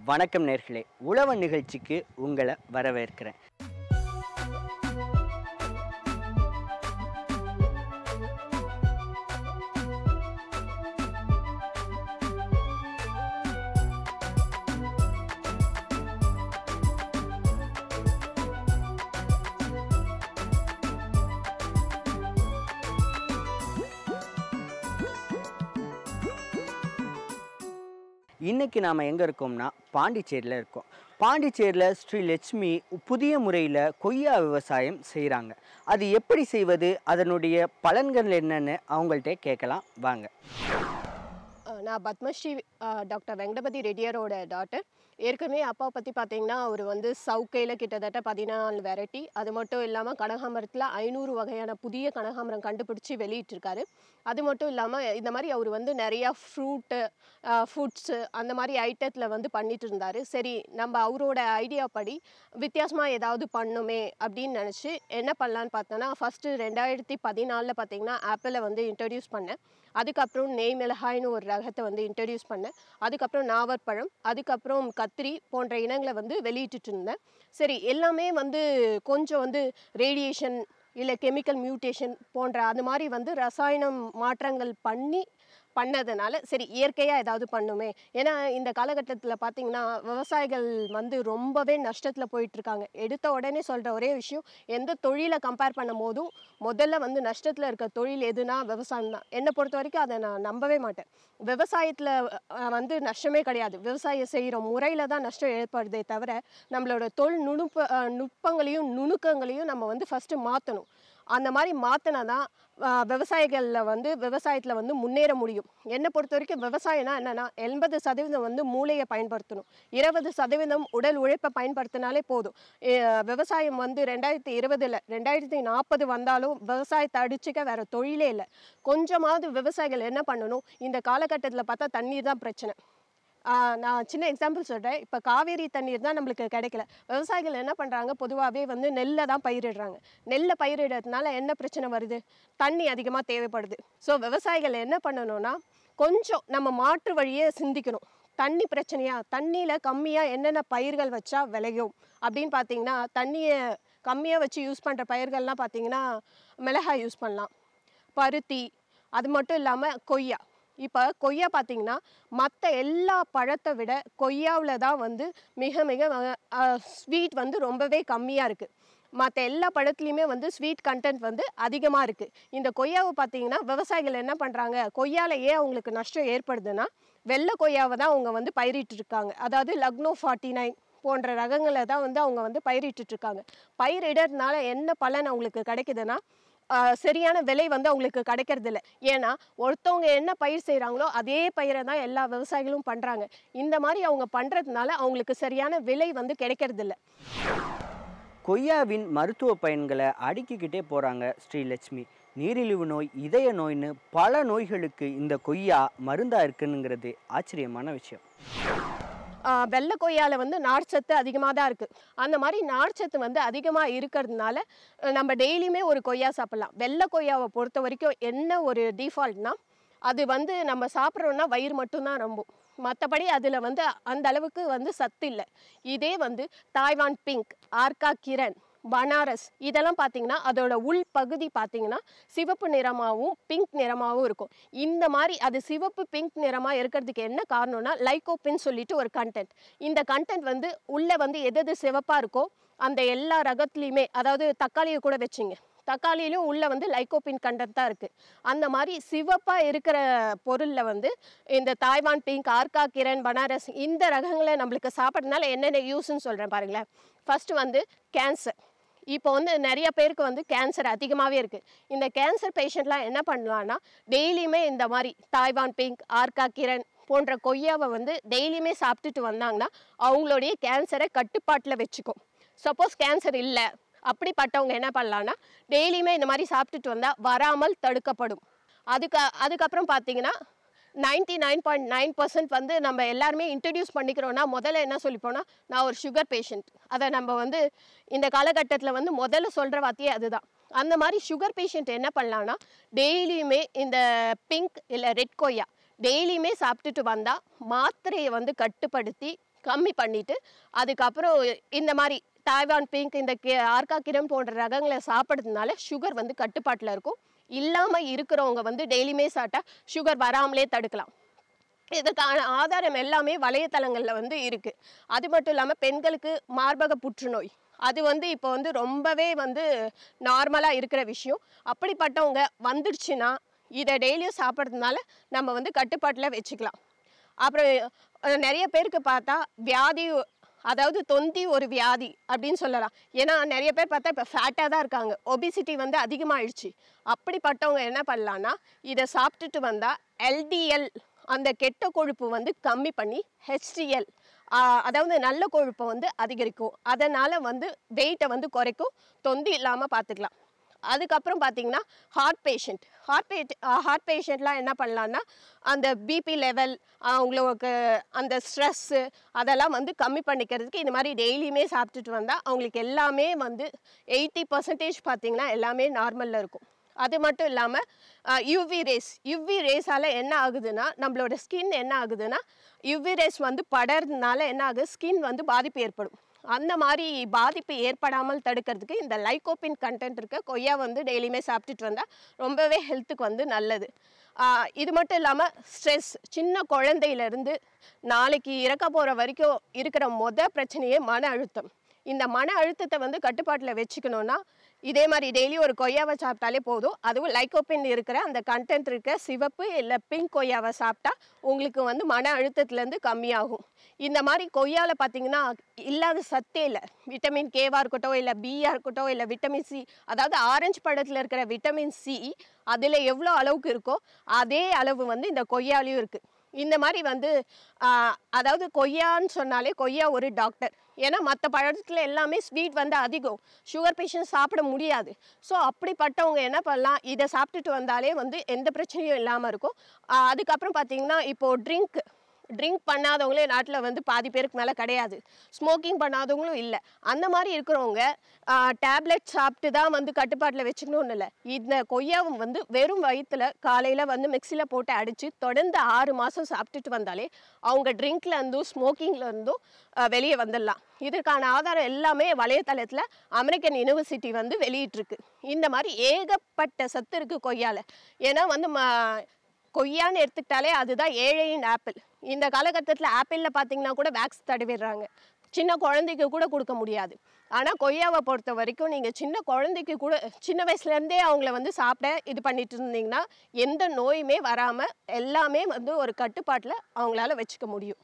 வணக்கம் நேர்களே உழவன் நிகழ்ச்சிக்கு உங்களை வரவேற்கிறேன் இன்னைக்கு நாம் எங்கே இருக்கோம்னா பாண்டிச்சேரியில் இருக்கோம் பாண்டிச்சேரியில் ஸ்ரீ லட்சுமி புதிய முறையில் கொய்யா விவசாயம் செய்கிறாங்க அது எப்படி செய்வது அதனுடைய பலன்கள் என்னன்னு அவங்கள்ட்ட கேட்கலாம் வாங்க அஹ் நான் பத்மஸ்ரீ அஹ் டாக்டர் வெங்கடபதி ரெட்டியாரோட டாட்டர் ஏற்கனவே அப்பாவை பற்றி பார்த்தீங்கன்னா அவர் வந்து சவுக்கையில் கிட்டத்தட்ட பதினாலு வெரைட்டி அது மட்டும் இல்லாமல் கனகாமரத்தில் ஐநூறு வகையான புதிய கனகாமரம் கண்டுபிடிச்சி வெளியிட்டிருக்காரு அது மட்டும் இல்லாமல் இந்த மாதிரி அவர் வந்து நிறையா ஃப்ரூட்டு ஃபுட்ஸு அந்த மாதிரி ஐட்டத்தில் வந்து பண்ணிட்டு இருந்தார் சரி நம்ம அவரோட ஐடியா படி வித்தியாசமாக ஏதாவது பண்ணுமே அப்படின்னு நினச்சி என்ன பண்ணலான்னு பார்த்தோன்னா ஃபஸ்ட்டு ரெண்டாயிரத்தி பதினாலில் பார்த்தீங்கன்னா ஆப்பிளை வந்து இன்ட்ரடியூஸ் பண்ணேன் அதுக்கப்புறம் நெய் மிளகாய்னு ஒரு ரகத்தை வந்து இன்ட்ரடியூஸ் பண்ணேன் அதுக்கப்புறம் நாவற்பழம் அதுக்கப்புறம் கத்திரி போன்ற இனங்களை வந்து வெளியிட்டுட்டு இருந்தேன் சரி எல்லாமே வந்து கொஞ்சம் வந்து ரேடியேஷன் இல்லை கெமிக்கல் மியூட்டேஷன் போன்ற அந்த மாதிரி வந்து ரசாயனம் மாற்றங்கள் பண்ணி பண்ணதுனால சரி இயற்கையாக ஏதாவது பண்ணுமே ஏன்னா இந்த காலகட்டத்தில் பார்த்தீங்கன்னா விவசாயிகள் வந்து ரொம்பவே நஷ்டத்தில் போயிட்டுருக்காங்க எடுத்த உடனே சொல்கிற ஒரே விஷயம் எந்த தொழிலை கம்பேர் பண்ணும் போதும் முதல்ல வந்து நஷ்டத்தில் இருக்க தொழில் எதுனா விவசாயம் தான் என்னை பொறுத்த வரைக்கும் அதை நான் நம்பவே மாட்டேன் விவசாயத்தில் வந்து நஷ்டமே கிடையாது விவசாயம் செய்கிற முறையில் தான் நஷ்டம் ஏற்படுதே தவிர நம்மளோட தொழில் நுணுப்ப அஹ், நுட்பங்களையும் நுணுக்கங்களையும் நம்ம வந்து ஃபஸ்ட்டு மாற்றணும் அந்த மாதிரி மாற்றினா தான் விவசாயிகளில் வந்து விவசாயத்தில் வந்து முன்னேற முடியும் என்னை பொறுத்த வரைக்கும் விவசாயம்னா என்னென்னா எண்பது சதவீதம் வந்து மூளையை பயன்படுத்தணும் இருபது சதவீதம் உடல் உழைப்பை பயன்படுத்தினாலே போதும் எ, விவசாயம் வந்து ரெண்டாயிரத்தி இருபதில் ரெண்டாயிரத்தி நாற்பது வந்தாலும் விவசாயத்தை அடிச்சுக்க வேற தொழிலே இல்லை கொஞ்சமாவது விவசாயிகள் என்ன பண்ணணும் இந்த காலகட்டத்தில் பார்த்தா தண்ணீர் தான் பிரச்சனை ஆஹ் நான் சின்ன எக்ஸாம்பிள் சொல்கிறேன் இப்போ காவேரி தண்ணீர் தான் நம்மளுக்கு கிடைக்கல விவசாயிகள் என்ன பண்ணுறாங்க பொதுவாகவே வந்து நெல்லை தான் பயிரிடுறாங்க நெல்லை பயிரிடுறதுனால என்ன பிரச்சனை வருது தண்ணி அதிகமாக தேவைப்படுது ஸோ விவசாயிகள் என்ன பண்ணணும்னா கொஞ்சம் நம்ம மாற்று வழியே சிந்திக்கணும் தண்ணி பிரச்சனையா தண்ணியில் கம்மியாக என்னென்ன பயிர்கள் வச்சா விளையும் அப்படின்னு பார்த்தீங்கன்னா தண்ணியை கம்மியாக வச்சு யூஸ் பண்ணுற பயிர்கள்லாம் பார்த்தீங்கன்னா மிளகாய் யூஸ் பண்ணலாம் பருத்தி அது மட்டும் இல்லாமல் கொய்யா இப்போ கொய்யா பார்த்தீங்கன்னா மற்ற எல்லா பழத்தை விட கொய்யாவில் தான் வந்து மிக மிக ஸ்வீட் வந்து ரொம்பவே கம்மியாக இருக்குது மற்ற எல்லா பழத்துலேயுமே வந்து ஸ்வீட் கண்டென்ட் வந்து அதிகமாக இருக்குது இந்த கொய்யாவை பார்த்தீங்கன்னா விவசாயிகள் என்ன பண்ணுறாங்க கொய்யால ஏன் அவங்களுக்கு நஷ்டம் ஏற்படுதுன்னா வெள்ளை கொய்யாவை தான் அவங்க வந்து பயிரிட்டு இருக்காங்க அதாவது லக்னோ ஃபார்ட்டி நைன் போன்ற ரகங்களை தான் வந்து அவங்க வந்து பயிரிட்டுட்டு இருக்காங்க பயிரிடறதுனால என்ன பலன் அவங்களுக்கு கிடைக்குதுன்னா ஆஹ் சரியான விலை வந்து அவங்களுக்கு கிடைக்கிறது இல்ல ஏன்னா ஒருத்தவங்க என்ன பயிர் செய்கிறாங்களோ அதே பயிரை தான் எல்லா விவசாயிகளும் பண்ணுறாங்க இந்த மாதிரி அவங்க பண்ணுறதுனால அவங்களுக்கு சரியான விலை வந்து கிடைக்கிறது இல்ல கொய்யாவின் மருத்துவ பயன்களை அடுக்கிக்கிட்டே போகிறாங்க ஸ்ரீலட்சுமி நீரிழிவு நோய் இதய நோய்னு பல நோய்களுக்கு இந்த கொய்யா மருந்தாக இருக்குனுங்கிறது ஆச்சரியமான விஷயம் ஆஹ் வெள்ளை கொய்யால வந்து நார்ச்சத்து அதிகமாக தான் இருக்குது அந்த மாதிரி நார்ச்சத்து வந்து அதிகமாக இருக்கிறதுனால அஹ் நம்ம டெய்லியுமே ஒரு கொய்யா சாப்பிட்லாம் வெள்ளை கொய்யாவை பொறுத்த வரைக்கும் என்ன ஒரு டிஃபால்ட்னா அது வந்து நம்ம சாப்பிட்றோன்னா வயிறு மட்டும்தான் நம்பும் மற்றபடி அதில் வந்து அந்த அளவுக்கு வந்து சத்து இல்லை இதே வந்து தாய்வான் பிங்க் ஆர்கா கிரண் பனாரஸ் இதெல்லாம் பார்த்தீங்கன்னா அதோட உள் பகுதி பார்த்தீங்கன்னா சிவப்பு நிறமாகவும் பிங்க் நிறமாகவும் இருக்கும் இந்த மாதிரி அது சிவப்பு பிங்க் நிறமாக இருக்கிறதுக்கு என்ன காரணம்னா லைகோபின் சொல்லிட்டு ஒரு கண்டென்ட் இந்த கண்டென்ட் வந்து உள்ளே வந்து எது எது சிவப்பாக இருக்கோ அந்த எல்லா ரகத்துலேயுமே அதாவது தக்காளியை கூட வச்சுங்க தக்காளியிலும் உள்ள வந்து லைகோபின் கண்டென்ட் தான் இருக்குது அந்த மாதிரி சிவப்பாக இருக்கிற பொருளில் வந்து இந்த தாய்வான் பிங்க் ஆர்கா கிரண் பனாரஸ் இந்த ரகங்களை நம்மளுக்கு சாப்பிட்றதுனால என்னென்ன யூஸ்ன்னு சொல்கிறேன் பாருங்களேன் ஃபர்ஸ்ட் வந்து கேன்சர் இப்போ வந்து நிறைய பேருக்கு வந்து கேன்சர் அதிகமாகவே இருக்குது இந்த கேன்சர் பேஷண்ட்லாம் என்ன பண்ணலான்னா டெய்லியுமே இந்த மாதிரி தாய்வான் பிங்க் ஆர்கா கிரண் போன்ற கொய்யாவை வந்து டெய்லியுமே சாப்பிட்டுட்டு வந்தாங்கன்னா அவங்களுடைய கேன்சரை கட்டுப்பாட்டில் வச்சுக்கும் சப்போஸ் கேன்சர் இல்லை அப்படிப்பட்டவங்க என்ன பண்ணலான்னா டெய்லியுமே இந்த மாதிரி சாப்பிட்டுட்டு வந்தால் வராமல் தடுக்கப்படும் அதுக்கு அதுக்கப்புறம் பார்த்தீங்கன்னா ninety nine point nine percent வந்து நம்ம எல்லாருமே இன்ட்ரடியூஸ் பண்ணிக்கிறோன்னா முதல்ல என்ன சொல்லிப்போனா நான் ஒரு சுகர் பேஷண்ட் அதை நம்ம வந்து இந்த காலகட்டத்தில் வந்து முதல்ல சொல்கிற வார்த்தையே அதுதான் அந்த மாதிரி சுகர் பேஷண்ட் என்ன பண்ணலான்னா டெய்லியுமே இந்த பிங்க் இல்லை ரெட் கொய்யா டெய்லியுமே சாப்பிட்டுட்டு வந்தால் மாத்திரையை வந்து கட்டுப்படுத்தி கம்மி பண்ணிட்டு அதுக்கப்புறம் இந்த மாதிரி தாய்வான் பிங்க் இந்த கே ஆர்கா கிரம் போன்ற ரகங்களை சாப்பிட்றதுனால சுகர் வந்து கட்டுப்பாட்டில் இருக்கும் இல்லாமல் இருக்கிறவங்க வந்து டெய்லியுமே சாப்பிட்டா சுகர் வராமலே தடுக்கலாம் இதுக்கான ஆதாரம் எல்லாமே வலைத்தளங்களில் வந்து இருக்குது அது மட்டும் இல்லாமல் பெண்களுக்கு மார்பக புற்றுநோய் அது வந்து இப்போ வந்து ரொம்பவே வந்து நார்மலாக இருக்கிற விஷயம் அப்படிப்பட்டவங்க வந்துடுச்சுன்னா இதை டெய்லியும் சாப்பிட்றதுனால நம்ம வந்து கட்டுப்பாட்டில் வச்சுக்கலாம் அப்புறம் அஹ், நிறைய பேருக்கு பார்த்தா வியாதி அதாவது தொந்தி ஒரு வியாதி அப்படின்னு சொல்லலாம் ஏன்னா நிறைய பேர் பார்த்தா இப்போ ஃபேட்டாக தான் இருக்காங்க ஒபிசிட்டி வந்து அதிகமாகிடுச்சு அப்படிப்பட்டவங்க என்ன பண்ணலான்னா இதை சாப்பிட்டுட்டு வந்தால் எல்டிஎல் அந்த கெட்ட கொழுப்பு வந்து கம்மி பண்ணி ஹெச்டிஎல் அதாவது நல்ல கொழுப்பை வந்து அதிகரிக்கும் அதனால் வந்து வெயிட்டை வந்து குறைக்கும் தொந்தி இல்லாமல் பார்த்துக்கலாம் அதுக்கப்புறம் பார்த்தீங்கன்னா heart patient heart bad heart பேஷண்ட்லாம் என்ன பண்ணலான்னா அந்த பிபி லெவல் அவங்களுக்கு அந்த ஸ்ட்ரெஸ்ஸு அதெல்லாம் வந்து கம்மி பண்ணிக்கிறதுக்கு இந்த மாதிரி டெய்லியுமே சாப்பிட்டுட்டு வந்தால் அவங்களுக்கு எல்லாமே வந்து எயிட்டி பர்சன்டேஜ் பார்த்தீங்கன்னா எல்லாமே நார்மலில் இருக்கும் அது மட்டும் இல்லாமல் யூவி ரேஸ் யூவி ரேஸால் என்ன ஆகுதுன்னா நம்மளோட ஸ்கின் என்ன ஆகுதுன்னா யூவி ரேஸ் வந்து படறதுனால என்ன ஆகுது ஸ்கின் வந்து பாதிப்பு ஏற்படும் அந்த மாதிரி பாதிப்பு ஏற்படாமல் தடுக்கிறதுக்கு இந்த லைகோபின் கண்டென்ட் இருக்க கொய்யா வந்து டெய்லியுமே சாப்பிட்டுட்டு வந்தால் ரொம்பவே ஹெல்த்துக்கு வந்து நல்லது ஆஹ் இது மட்டும் இல்லாமல் ஸ்ட்ரெஸ் சின்ன குழந்தையிலேருந்து நாளைக்கு இறக்க போகிற வரைக்கும் இருக்கிற மொத பிரச்சனையே மன அழுத்தம் இந்த மன அழுத்தத்தை வந்து கட்டுப்பாட்டில் வச்சுக்கணுன்னா இதே மாதிரி டெய்லி ஒரு கொய்யாவை சாப்பிட்டாலே போதும் அதுவும் லைக்கோபின் இருக்கிற அந்த கண்டென்ட் இருக்க சிவப்பு இல்லை பிங்க் கொய்யாவை சாப்பிட்டா உங்களுக்கு வந்து மன அழுத்தத்துலேருந்து கம்மியாகும் இந்த மாதிரி கொய்யாவில் பார்த்தீங்கன்னா இல்லாத சத்தே இல்லை விட்டமின் கேவாக இருக்கட்டும் இல்லை பியாக இருக்கட்டும் இல்லை விட்டமின் சி அதாவது ஆரஞ்சு பழத்தில் இருக்கிற விட்டமின் சி அதில் எவ்வளோ அளவுக்கு இருக்கோ அதே அளவு வந்து இந்த கொய்யாலையும் இருக்குது இந்த மாதிரி வந்து ஆஹ், அதாவது கொய்யான்னு சொன்னாலே கொய்யா ஒரு டாக்டர் ஏன்னா மற்ற பழத்தில் எல்லாமே ஸ்வீட் வந்து அதிகம் சுகர் பேஷண்ட் சாப்பிட முடியாது ஸோ அப்படிப்பட்டவங்க என்ன பண்ணலாம் இதை சாப்பிட்டுட்டு வந்தாலே வந்து எந்த பிரச்சனையும் இல்லாமல் இருக்கும் ஆஹ், அதுக்கப்புறம் பார்த்தீங்கன்னா இப்போது ட்ரிங்க் ட்ரிங்க் பண்ணாதவங்களே நாட்டில் வந்து பாதி பேருக்கு மேலே கிடையாது ஸ்மோக்கிங் பண்ணாதவங்களும் இல்லை அந்த மாதிரி இருக்கிறவங்க டேப்லெட் சாப்பிட்டு தான் வந்து கட்டுப்பாட்டில் வச்சுக்கணும்னு இல்லை இந்த கொய்யாவும் வந்து வெறும் வயிற்றுல காலையில் வந்து மிக்சியில் போட்டு அடித்து தொடர்ந்து ஆறு மாதம் சாப்பிட்டுட்டு வந்தாலே அவங்க ட்ரிங்க்ல இருந்தும் ஸ்மோக்கிங்ல இருந்தும் வெளியே வந்துடலாம் இதற்கான ஆதாரம் எல்லாமே வலைத்தளத்தில் அமெரிக்கன் யூனிவர்சிட்டி வந்து வெளியிட்டிருக்கு இந்த மாதிரி ஏகப்பட்ட சத்து இருக்குது கொய்யால ஏன்னா வந்து ம கொய்யான்னு எடுத்துக்கிட்டாலே அதுதான் ஏழையின் ஆப்பிள் இந்த காலகட்டத்தில் ஆப்பிளில் பார்த்தீங்கன்னா கூட வேக்ஸ் தடவிடுறாங்க சின்ன குழந்தைக்கு கூட கொடுக்க முடியாது ஆனால் கொய்யாவை பொறுத்த வரைக்கும் நீங்கள் சின்ன குழந்தைக்கு கூட சின்ன வயசுலேருந்தே அவங்கள வந்து சாப்பிட இது பண்ணிட்டு இருந்தீங்கன்னா எந்த நோயுமே வராமல் எல்லாமே வந்து ஒரு கட்டுப்பாட்டில் அவங்களால வச்சுக்க முடியும்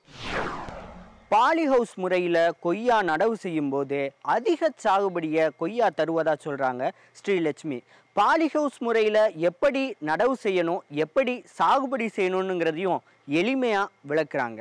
பாலி ஹவுஸ் முறையில் கொய்யா நடவு செய்யும் போது அதிக சாகுபடியை கொய்யா தருவதா சொல்கிறாங்க ஸ்ரீலட்சுமி பாலி ஹவுஸ் முறையில் எப்படி நடவு செய்யணும் எப்படி சாகுபடி செய்யணுங்கிறதையும் எளிமையாக விளக்குறாங்க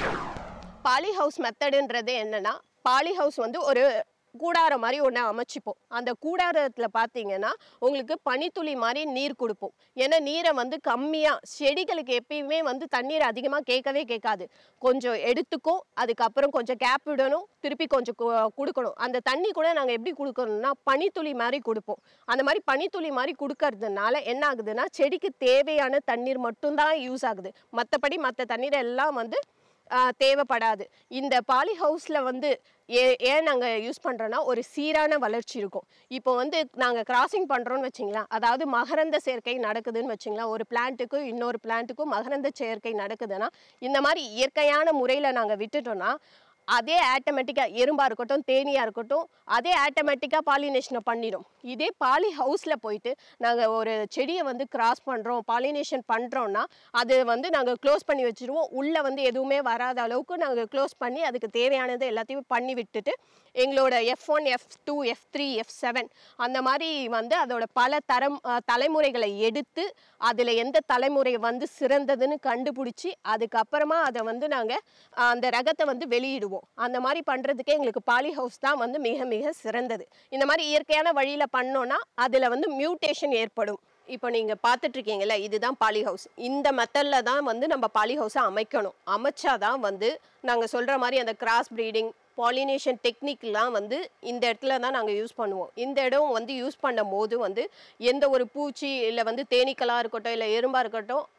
பாலி ஹவுஸ் மெத்தடுன்றது என்னன்னா பாலி ஹவுஸ் வந்து ஒரு கூடாரம் மாதிரி ஒன்று அமைச்சிப்போம் அந்த கூடாரத்தில் பார்த்தீங்கன்னா உங்களுக்கு பனித்துளி மாதிரி நீர் கொடுப்போம் ஏன்னா நீரை வந்து கம்மியாக செடிகளுக்கு எப்பயுமே வந்து தண்ணீர் அதிகமாக கேட்கவே கேட்காது கொஞ்சம் எடுத்துக்கும் அதுக்கப்புறம் கொஞ்சம் கேப் விடணும் திருப்பி கொஞ்சம் கு- கொடுக்கணும் அந்த தண்ணி கூட நாங்கள் எப்படி கொடுக்கணும்னா பனித்துளி மாதிரி கொடுப்போம் அந்த மாதிரி பனித்துளி மாதிரி கொடுக்கறதுனால என்ன ஆகுதுன்னா செடிக்கு தேவையான தண்ணீர் மட்டும்தான் யூஸ் ஆகுது மற்றபடி மற்ற தண்ணீர் எல்லாம் வந்து ஆஹ் தேவைப்படாது இந்த பாலி ஹவுஸில் வந்து ஏ ஏன் நாங்கள் யூஸ் பண்ணுறோன்னா ஒரு சீரான வளர்ச்சி இருக்கும் இப்போ வந்து நாங்கள் கிராசிங் பண்ணுறோன்னு வச்சிங்களேன் அதாவது மகரந்த சேர்க்கை நடக்குதுன்னு வச்சிங்களேன் ஒரு பிளான்ட்டுக்கும் இன்னொரு பிளான்ட்டுக்கும் மகரந்த சேர்க்கை நடக்குதுன்னா இந்த மாதிரி இயற்கையான முறையில் நாங்கள் விட்டுட்டோம்னா அதே ஆட்டோமேட்டிக்காக எறும்பாக இருக்கட்டும் தேனியாக இருக்கட்டும் அதே ஆட்டோமேட்டிக்காக பாலினேஷனை பண்ணிடும் இதே பாலி ஹவுஸில் போயிட்டு நாங்கள் ஒரு செடியை வந்து கிராஸ் பண்ணுறோம் பாலினேஷன் பண்ணுறோன்னா அது வந்து நாங்கள் க்ளோஸ் பண்ணி வச்சுருவோம் உள்ளே வந்து எதுவுமே வராத அளவுக்கு நாங்கள் க்ளோஸ் பண்ணி அதுக்கு தேவையானது எல்லாத்தையும் பண்ணி விட்டுட்டு எங்களோட F one F two F three F seven அந்த மாதிரி வந்து அதோட பல தரம் அஹ், தலைமுறைகளை எடுத்து அதில் எந்த தலைமுறை வந்து சிறந்ததுன்னு கண்டுபிடிச்சி அதுக்கப்புறமா அதை வந்து நாங்கள் அந்த ரகத்தை வந்து வெளியிடுவோம் அந்த மாதிரி பண்ணுறதுக்கே எங்களுக்கு பாலி ஹவுஸ் தான் வந்து மிக மிக சிறந்தது இந்த மாதிரி இயற்கையான வழியில் பண்ணோன்னா அதில் வந்து மியூட்டேஷன் ஏற்படும் இப்போ நீங்கள் பார்த்துட்ருக்கீங்கல்ல இதுதான் பாலி ஹவுஸ் இந்த மெத்தடில் தான் வந்து நம்ம பாலி ஹவுஸை அமைக்கணும் அமைச்சாதான் வந்து நாங்கள் சொல்கிற மாதிரி அந்த கிராஸ் ப்ரீடிங் பாலினேஷன் டெக்னிக்லாம் வந்து இந்த இடத்துல தான் நாங்கள் யூஸ் பண்ணுவோம் இந்த இடம் வந்து யூஸ் பண்ணும் போது வந்து எந்த ஒரு பூச்சி இல்லை வந்து தேனீக்களாக இருக்கட்டும் இல்லை எறும்பாக இருக்கட்டும்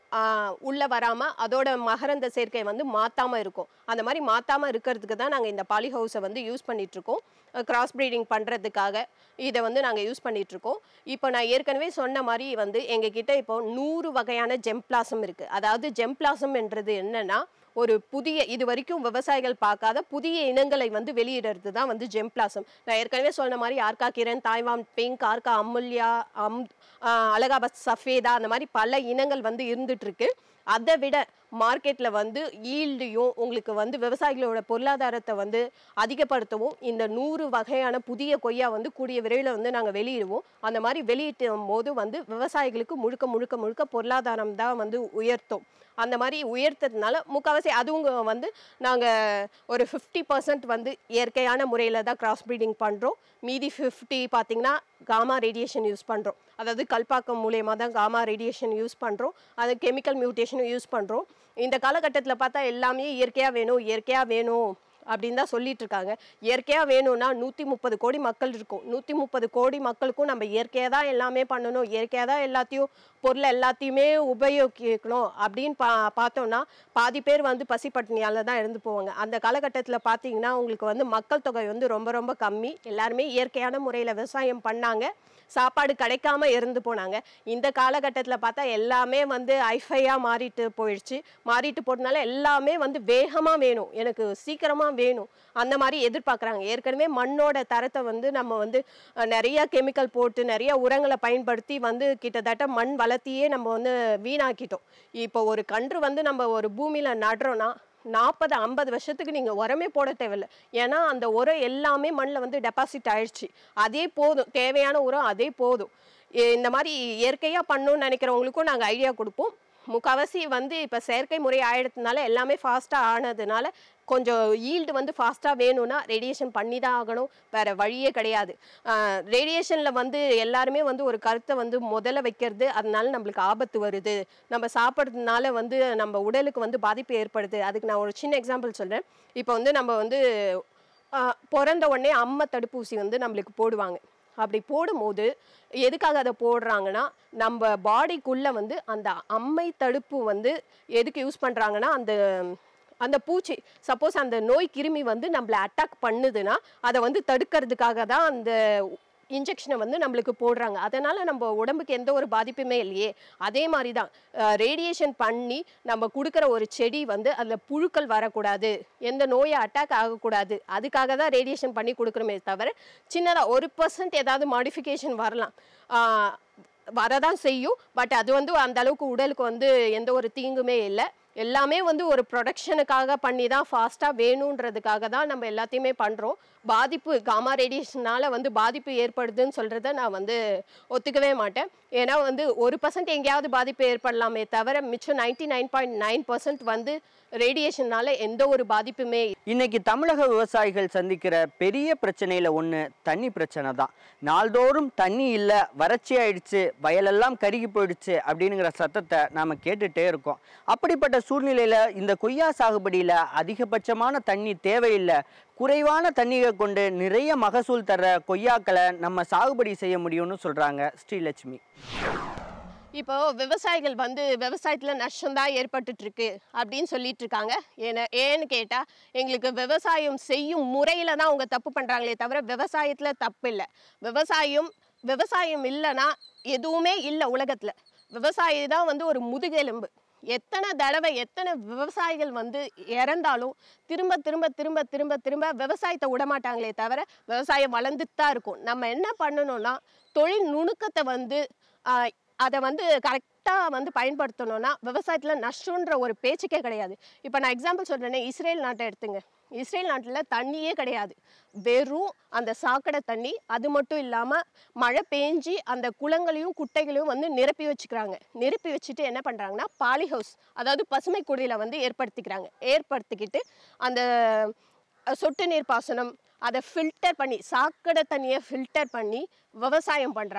உள்ளே வராமல் அதோட மகரந்த சேர்க்கை வந்து மாற்றாமல் இருக்கும் அந்த மாதிரி மாற்றாமல் இருக்கிறதுக்கு தான் நாங்கள் இந்த பாலி ஹவுஸை வந்து யூஸ் பண்ணிகிட்ருக்கோம் கிராஸ் ப்ரீடிங் பண்ணுறதுக்காக இதை வந்து நாங்கள் யூஸ் பண்ணிகிட்ருக்கோம் இப்போ நான் ஏற்கனவே சொன்ன மாதிரி வந்து எங்ககிட்ட இப்போ நூறு வகையான ஜெம்பிளாசம் இருக்குது அதாவது ஜெம்பிளாசம்ன்றது என்னென்னா ஒரு புதிய இது வரைக்கும் விவசாயிகள் பார்க்காத புதிய இனங்களை வந்து வெளியிடுறது தான் வந்து ஜெம்பிளாசம் நான் ஏற்கனவே சொன்ன மாதிரி ஆர்கா கிரண் தாய்வான் பிங்க் ஆர்கா அமுல்யா அம் ஆஹ் அலகாபாத் சஃபேதா அந்த மாதிரி பல இனங்கள் வந்து இருந்துட்டு இருக்கு அதை விட மார்க்கெட்டில் வந்து ஈல்டையும் உங்களுக்கு வந்து விவசாயிகளோட பொருளாதாரத்தை வந்து அதிகப்படுத்தவும் இந்த நூறு வகையான புதிய கொய்யா வந்து கூடிய விரைவில் வந்து நாங்கள் வெளியிடுவோம் அந்த மாதிரி வெளியிட்டும் போது வந்து விவசாயிகளுக்கு முழுக்க முழுக்க முழுக்க பொருளாதாரம் தான் வந்து உயர்த்தும் அந்த மாதிரி உயர்த்ததுனால முக்கால்வாசி அதுவும் வந்து நாங்கள் ஒரு ஃபிஃப்டி பர்சன்ட் வந்து இயற்கையான முறையில் தான் கிராஸ் ப்ரீடிங் பண்ணுறோம் மீதி ஃபிஃப்டி பார்த்தீங்கன்னா காமா ரேடியேஷன் யூஸ் பண்ணுறோம் அதாவது கல்பாக்கம் மூலயமா தான் காமா ரேடியேஷன் யூஸ் பண்ணுறோம் அது கெமிக்கல் மியூட்டேஷனும் யூஸ் பண்ணுறோம் இந்த காலகட்டத்தில் பார்த்தா எல்லாமே இயற்கையாக வேணும் இயற்கையாக வேணும் அப்படின்னு தான் சொல்லிட்டு இருக்காங்க இயற்கையாக வேணும்னா நூற்றி முப்பது கோடி மக்கள் இருக்கும் நூற்றி முப்பது கோடி மக்களுக்கும் நம்ம இயற்கையாக தான் எல்லாமே பண்ணணும் இயற்கையாக தான் எல்லாத்தையும் பொருளை எல்லாத்தையுமே உபயோகிக்கணும் அப்படின்னு பா பார்த்தோம்னா பாதி பேர் வந்து பசி பட்டினியால் தான் இறந்து போவாங்க அந்த காலகட்டத்தில் பார்த்தீங்கன்னா உங்களுக்கு வந்து மக்கள் தொகை வந்து ரொம்ப ரொம்ப கம்மி எல்லாருமே இயற்கையான முறையில் விவசாயம் பண்ணாங்க சாப்பாடு கிடைக்காம இறந்து போனாங்க இந்த காலகட்டத்தில் பார்த்தா எல்லாமே வந்து ஐஃபையாக மாறிட்டு போயிடுச்சு மாறிட்டு போட்டனால எல்லாமே வந்து வேகமாக வேணும் எனக்கு சீக்கிரமாக வேணும் அந்த மாதிரி எதிர்பார்க்குறாங்க ஏற்கனவே மண்ணோட தரத்தை வந்து நம்ம வந்து அஹ், நிறைய கெமிக்கல் போட்டு நிறைய உரங்களை பயன்படுத்தி வந்து கிட்டத்தட்ட மண் வளர்த்தியே நம்ம வந்து வீணாக்கிட்டோம் இப்போ ஒரு கன்று வந்து நம்ம ஒரு பூமியில் நடுறோன்னா நாற்பது ஐம்பது வருஷத்துக்கு நீங்கள் உரமே போட தேவையில்ல ஏன்னா அந்த உரம் எல்லாமே மண்ணில் வந்து டெபாசிட் ஆயிடுச்சு அதே போதும் தேவையான உரம் அதே போதும் இ- இந்த மாதிரி இயற்கையாக பண்ணணும்னு நினைக்கிறவங்களுக்கும் நாங்கள் ஐடியா கொடுப்போம் முக்கால்வாசி வந்து இப்போ செயற்கை முறை ஆயிடுறதுனால எல்லாமே ஃபாஸ்ட்டாக ஆனதுனால கொஞ்சம் ஈல்டு வந்து ஃபாஸ்ட்டாக வேணும்னா ரேடியேஷன் பண்ணி தான் ஆகணும் வேறு வழியே கிடையாது ரேடியேஷனில் வந்து எல்லாருமே வந்து ஒரு கருத்தை வந்து முதல்ல வைக்கிறது அதனால நம்மளுக்கு ஆபத்து வருது நம்ம சாப்பிட்றதுனால வந்து நம்ம உடலுக்கு வந்து பாதிப்பு ஏற்படுது அதுக்கு நான் ஒரு சின்ன எக்ஸாம்பிள் சொல்கிறேன் இப்போ வந்து நம்ம வந்து ஆஹ், பிறந்த உடனே அம்மை தடுப்பூசி வந்து நம்மளுக்கு போடுவாங்க அப்படி போடும்போது எதுக்காக அதை போடுறாங்கன்னா நம்ம பாடிக்குள்ளே வந்து அந்த அம்மை தடுப்பு வந்து எதுக்கு யூஸ் பண்ணுறாங்கன்னா அந்த அந்த பூச்சி சப்போஸ் அந்த நோய் கிருமி வந்து நம்மளை அட்டாக் பண்ணுதுன்னா அதை வந்து தடுக்கிறதுக்காக தான் அந்த இன்ஜெக்ஷனை வந்து நம்மளுக்கு போடுறாங்க அதனால் நம்ம உடம்புக்கு எந்த ஒரு பாதிப்புமே இல்லையே அதே மாதிரி தான் ரேடியேஷன் பண்ணி நம்ம கொடுக்குற ஒரு செடி வந்து அதில் புழுக்கள் வரக்கூடாது எந்த நோயை அட்டாக் ஆகக்கூடாது அதுக்காக தான் ரேடியேஷன் பண்ணி கொடுக்குறோமே தவிர சின்னதாக ஒரு பர்சன்ட் ஏதாவது மாடிஃபிகேஷன் வரலாம் ஆஹ் வரதான் செய்யும் பட் அது வந்து அந்த அளவுக்கு உடலுக்கு வந்து எந்த ஒரு தீங்குமே இல்லை எல்லாமே வந்து ஒரு ப்ரொடக்ஷனுக்காக பண்ணி தான் ஃபாஸ்ட்டாக வேணுன்றதுக்காக தான் நம்ம எல்லாத்தையுமே பண்ணுறோம் பாதிப்பு காமா ரேடியேஷனால் வந்து பாதிப்பு ஏற்படுதுன்னு சொல்கிறத நான் வந்து ஒத்துக்கவே மாட்டேன் ஏன்னா வந்து ஒரு பர்சன்ட் எங்கேயாவது பாதிப்பு ஏற்படலாமே தவிர மிச்சம் ninety nine point nine percent வந்து ரேடியேஷனால எந்த ஒரு பாதிப்புமே இன்னைக்கு தமிழக விவசாயிகள் சந்திக்கிற பெரிய பிரச்சனையில ஒன்று தண்ணி பிரச்சனை தான் நாள்தோறும் தண்ணி இல்லை வறட்சி ஆயிடுச்சு வயலெல்லாம் கருகி போயிடுச்சு அப்படிங்கிற சத்தத்தை நாம் கேட்டுட்டே இருக்கோம் அப்படிப்பட்ட சூழ்நிலையில் இந்த கொய்யா சாகுபடியில் அதிகபட்சமான தண்ணி தேவையில்லை குறைவான தண்ணீரை கொண்டு நிறைய மகசூல் தர கொய்யாக்களை நம்ம சாகுபடி செய்ய முடியும்னு சொல்கிறாங்க ஸ்ரீலட்சுமி இப்போ விவசாயிகள் வந்து விவசாயத்தில் நஷ்டம்தான் ஏற்பட்டுட்டு இருக்கு அப்படின்னு சொல்லிட்டு இருக்காங்க ஏன்னா ஏன்னு கேட்டால் எங்களுக்கு விவசாயம் செய்யும் முறையில் தான் அவங்க தப்பு பண்ணுறாங்களே தவிர விவசாயத்தில் தப்பு இல்லை விவசாயம் விவசாயம் இல்லைன்னா எதுவுமே இல்லை உலகத்தில் விவசாயி தான் வந்து ஒரு முதுகெலும்பு எத்தனை தடவை எத்தனை விவசாயிகள் வந்து இறந்தாலும் திரும்ப திரும்ப திரும்ப திரும்ப திரும்ப விவசாயத்தை விடமாட்டாங்களே தவிர விவசாயம் வளர்ந்துட்டு தான் இருக்கும் நம்ம என்ன பண்ணணும்னா தொழில் நுணுக்கத்தை வந்து ஆஹ், அதை வந்து கரெக்டாக வந்து பயன்படுத்தணும்னா விவசாயத்தில் நஷ்டன்ற ஒரு பேச்சுக்கே கிடையாது இப்போ நான் எக்ஸாம்பிள் சொல்கிறேனே இஸ்ரேல் நாட்டை எடுத்துங்க இஸ்ரேல் நாட்டில் தண்ணியே கிடையாது வெறும் அந்த சாக்கடை தண்ணி அது மட்டும் இல்லாமல் மழை பேஞ்சி அந்த குளங்களையும் குட்டைகளையும் வந்து நிரப்பி வச்சுக்கிறாங்க நிரப்பி வச்சுட்டு என்ன பண்ணுறாங்கன்னா பாலி ஹவுஸ் அதாவது பசுமை குடியில வந்து ஏற்படுத்திக்கிறாங்க ஏற்படுத்திக்கிட்டு அந்த அஹ், சொட்டு நீர் பாசனம் அதை ஃபில்டர் பண்ணி சாக்கடை தண்ணியை ஃபில்டர் பண்ணி விவசாயம் பண்ணுறாங்க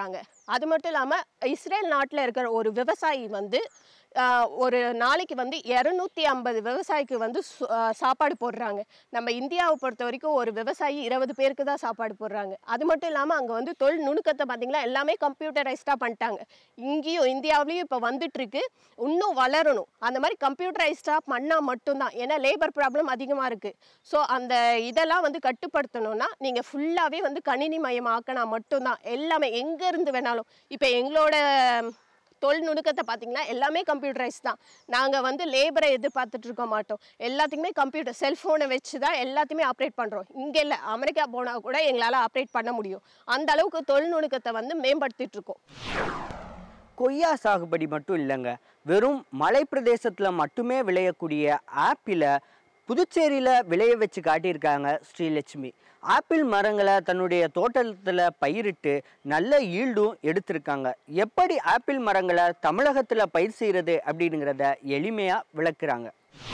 அது மட்டும் இல்லாமல் இஸ்ரேல் நாட்டில் இருக்கிற ஒரு விவசாயி வந்து ஆஹ், ஒரு நாளைக்கு வந்து இரநூத்தி ஐம்பது விவசாயிக்கு வந்து சு- ஆஹ், சாப்பாடு போடுறாங்க நம்ம இந்தியாவை பொறுத்த வரைக்கும் ஒரு விவசாயி இருபது பேருக்கு தான் சாப்பாடு போடுறாங்க அது மட்டும் இல்லாமல் அங்கே வந்து தொழில் நுணுக்கத்தை பார்த்தீங்கன்னா எல்லாமே கம்ப்யூட்டரைஸ்டாக பண்ணிட்டாங்க இங்கேயும் இந்தியாவிலையும் இப்போ வந்துட்டு இருக்கு இன்னும் வளரணும் அந்த மாதிரி கம்ப்யூட்டரைஸ்டாக பண்ணால் மட்டும்தான் ஏன்னா லேபர் ப்ராப்ளம் அதிகமாக இருக்குது ஸோ அந்த இதெல்லாம் வந்து கட்டுப்படுத்தணும்னா நீங்கள் ஃபுல்லாகவே வந்து கணினி மயமாக்கினா மட்டும்தான் எல்லாமே எங்கேருந்து வேணாலும் இப்போ எங்களோட தொழில் நுணுக்கத்தை பார்த்தீங்கன்னா எல்லாமே கம்ப்யூட்டரைஸ் தான் நாங்கள் வந்து லேபரை எதிர்பார்த்துட்டு இருக்க மாட்டோம் எல்லாத்துக்குமே கம்ப்யூட்டர் செல்ஃபோனை வச்சு தான் எல்லாத்தையுமே ஆப்ரேட் பண்ணுறோம் இங்கே இல்லை அமெரிக்கா போனால் கூட எங்களால் ஆப்ரேட் பண்ண முடியும் அந்த அளவுக்கு தொழில் நுணுக்கத்தை வந்து மேம்படுத்திட்டு இருக்கோம் கொய்யா சாகுபடி மட்டும் இல்லைங்க வெறும் மலை பிரதேசத்தில் மட்டுமே விளையக்கூடிய ஆப்பிளை புதுச்சேரியில் விளைய வச்சு காட்டியிருக்காங்க ஸ்ரீலட்சுமி ஆப்பிள் மரங்களை தன்னுடைய தோட்டத்தில் பயிரிட்டு நல்ல ஈல்டும் எடுத்திருக்காங்க எப்படி ஆப்பிள் மரங்களை தமிழகத்தில் பயிர் செய்கிறது அப்படிங்கிறத எளிமையாக விளக்குறாங்க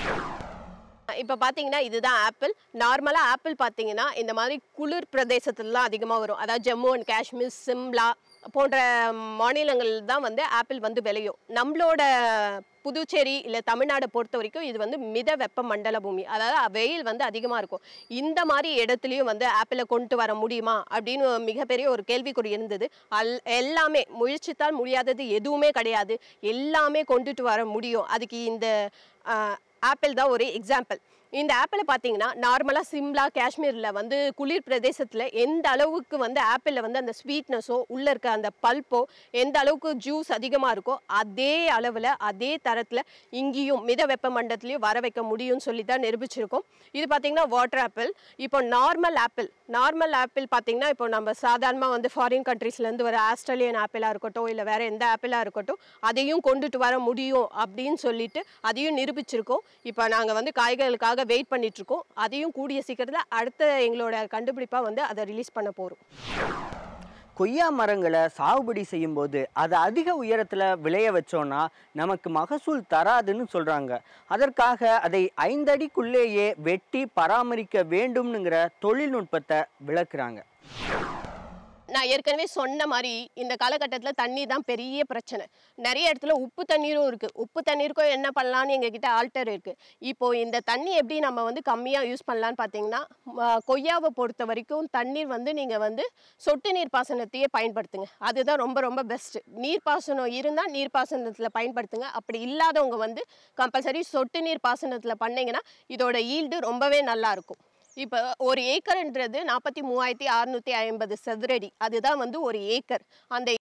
இப்போ பார்த்தீங்கன்னா இதுதான் ஆப்பிள் நார்மலாக ஆப்பிள் பார்த்தீங்கன்னா இந்த மாதிரி குளிர் பிரதேசத்துலலாம் அதிகமாக வரும் அதாவது ஜம்மு அண்ட் காஷ்மீர் சிம்லா போன்ற மாநிலங்கள் தான் வந்து ஆப்பிள் வந்து விளையும் நம்மளோட புதுச்சேரி இல்லை தமிழ்நாடை பொறுத்த வரைக்கும் இது வந்து மித வெப்ப மண்டல பூமி அதாவது வெயில் வந்து அதிகமாக இருக்கும் இந்த மாதிரி இடத்துலையும் வந்து ஆப்பிளை கொண்டு வர முடியுமா அப்படின்னு மிகப்பெரிய ஒரு கேள்விக்குறி இருந்தது அல் எல்லாமே முயற்சித்தால் முடியாதது எதுவுமே கிடையாது எல்லாமே கொண்டுட்டு வர முடியும் அதுக்கு இந்த ஆஹ், ஆப்பிள் தான் ஒரு எக்ஸாம்பிள் இந்த ஆப்பிளை பார்த்தீங்கன்னா நார்மலாக சிம்லா காஷ்மீரில் வந்து குளிர் பிரதேசத்தில் எந்த அளவுக்கு வந்து ஆப்பிளில் வந்து அந்த ஸ்வீட்னஸோ உள்ளே இருக்க அந்த பல்ப்போ எந்த அளவுக்கு ஜூஸ் அதிகமாக இருக்கோ அதே அளவில் அதே தரத்தில் இங்கேயும் மித வெப்ப மண்டலத்துலேயும் வர வைக்க முடியும்னு சொல்லி தான் நிரூபிச்சிருக்கோம் இது பார்த்தீங்கன்னா வாட்டர் ஆப்பிள் இப்போ நார்மல் ஆப்பிள் நார்மல் ஆப்பிள் பார்த்தீங்கன்னா இப்போ நம்ம சாதாரணமாக வந்து ஃபாரின் கண்ட்ரீஸ்லேருந்து வர ஆஸ்திரேலியன் ஆப்பிளாக இருக்கட்டும் இல்லை வேறு எந்த ஆப்பிளாக இருக்கட்டும் அதையும் கொண்டுட்டு வர முடியும் அப்படின்னு சொல்லிட்டு அதையும் நிரூபிச்சிருக்கோம் இப்போ நாங்கள் வந்து காய்கறிகளுக்காக வெயிட் பண்ணிட்டு இருக்கோம் அதையும் கூடிய சீக்கிரத்தில் அடுத்த எங்களோட கண்டுபிடிப்பாக வந்து அதை ரிலீஸ் பண்ண போகிறோம் கொய்யா மரங்களை சாகுபடி செய்யும்போது அதை அதிக உயரத்தில் விளைய வச்சோன்னா நமக்கு மகசூல் தராதுன்னு சொல்கிறாங்க அதற்காக அதை ஐந்தடிக்குள்ளேயே வெட்டி பராமரிக்க வேண்டும்னுங்கிற தொழில்நுட்பத்தை விளக்குறாங்க நான் ஏற்கனவே சொன்ன மாதிரி இந்த காலகட்டத்தில் தண்ணி தான் பெரிய பிரச்சனை நிறைய இடத்துல உப்பு தண்ணீரும் இருக்குது உப்பு தண்ணீருக்கும் என்ன பண்ணலான்னு எங்ககிட்ட ஆல்டர் இருக்குது இப்போ இந்த தண்ணி எப்படி நம்ம வந்து கம்மியாக யூஸ் பண்ணலான்னு பார்த்தீங்கன்னா ம, கொய்யாவை பொறுத்த வரைக்கும் தண்ணீர் வந்து நீங்கள் வந்து சொட்டு நீர் பாசனத்தையே பயன்படுத்துங்க அதுதான் ரொம்ப ரொம்ப பெஸ்ட்டு நீர்ப்பாசனம் இருந்தால் நீர்ப்பாசனத்தில் பயன்படுத்துங்க அப்படி இல்லாதவங்க வந்து கம்பல்சரி சொட்டு நீர் பாசனத்தில் பண்ணீங்கன்னா இதோட ஈல்டு ரொம்பவே நல்லா இருக்கும் இப்போ ஒரு ஏக்கர்ன்றது நாற்பத்தி மூவாயிரத்தி அறுநூத்தி ஐம்பது சதுரடி அதுதான் வந்து ஒரு ஏக்கர் அந்த